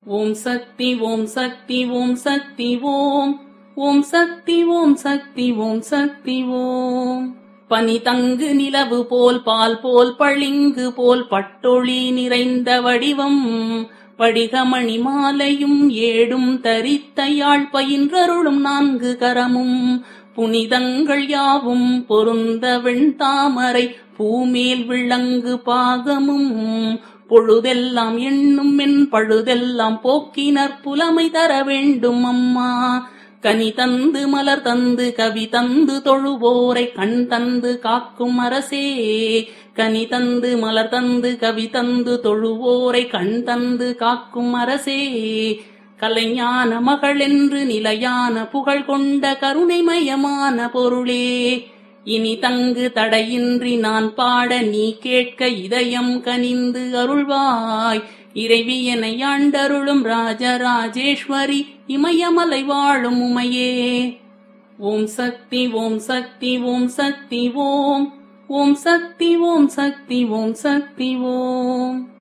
ஓம் சக்தி ஓம் சக்தி ஓம் சக்தி ஓம் ஓம் சக்தி ஓம் சக்தி ஓம் சக்தி ஓம் பனி தங்கு நிலவு போல் பால் போல் பளிங்கு போல் பட்டொளி நிறைந்த வடிவம் படிகமணி மாலையும் ஏடும் தரித்த யாழ் பயின்றருளும் நான்கு கரமும் புனிதங்கள் யாவும் பொருந்த வெண்தாமரை பூமேல் விளங்கு பாகமும் பொழுதெல்லாம் எண்ணும் என் பழுதெல்லாம் போக்கினர் புலமை தர வேண்டும் அம்மா கனி தந்து மலர் தந்து கவி தந்து தொழுவோரை கண் தந்து காக்கும் அரசே கனி தந்து மலர் தந்து கவி தந்து தொழுவோரை கண் தந்து காக்கும் அரசே கலைஞான மகள் என்று நிலையான புகழ் கொண்ட கருணைமயமான பொருளே இனி தங்கு தடையின்றி நான் பாட நீ கேட்க இதயம் கனிந்து அருள்வாய் இறைவி என ஆண்டருளும் ராஜராஜேஸ்வரி இமயமலை வாழும் உமையே ஓம் சக்தி ஓம் சக்தி ஓம் சக்தி ஓம் ஓம் சக்தி ஓம் சக்தி ஓம் சக்தி ஓம்